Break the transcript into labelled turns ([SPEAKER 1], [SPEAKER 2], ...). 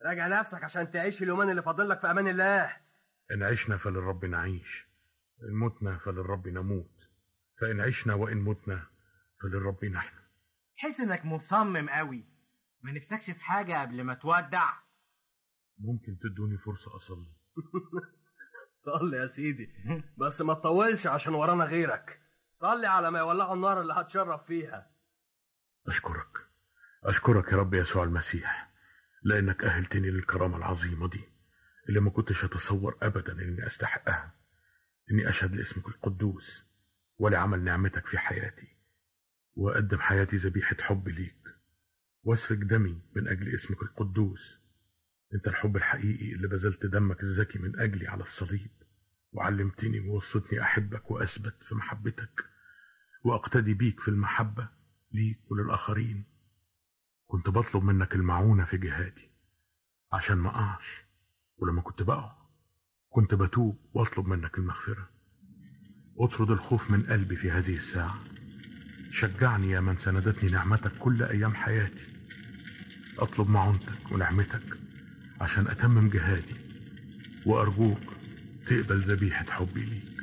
[SPEAKER 1] راجع نفسك عشان تعيش اليومين اللي فاضل لك في امان الله
[SPEAKER 2] إن عشنا فللرب نعيش إن متنا فللرب نموت فإن عشنا وإن متنا فللرب نحن
[SPEAKER 3] حس انك مصمم قوي ما نفسكش في حاجة قبل ما تودع
[SPEAKER 2] ممكن تدوني فرصة أصلي
[SPEAKER 1] صلي يا سيدي بس ما تطولش عشان ورانا غيرك صلي على ما يولعوا النار اللي هتشرب فيها
[SPEAKER 2] أشكرك أشكرك يا رب يسوع المسيح لأنك أهلتني للكرامة العظيمة دي اللي ما كنتش أتصور أبدا إني أستحقها إني أشهد لاسمك القدوس ولعمل نعمتك في حياتي وأقدم حياتي ذبيحة حب ليك وأسفك دمي من أجل اسمك القدوس أنت الحب الحقيقي اللي بذلت دمك الزكي من أجلي على الصليب وعلمتني ووصتني أحبك وأثبت في محبتك وأقتدي بيك في المحبة ليك وللآخرين كنت بطلب منك المعونة في جهادي عشان ما أقعش ولما كنت بقع كنت بتوب واطلب منك المغفرة اطرد الخوف من قلبي في هذه الساعة شجعني يا من سندتني نعمتك كل أيام حياتي أطلب معونتك ونعمتك عشان أتمم جهادي وأرجوك تقبل ذبيحة حبي ليك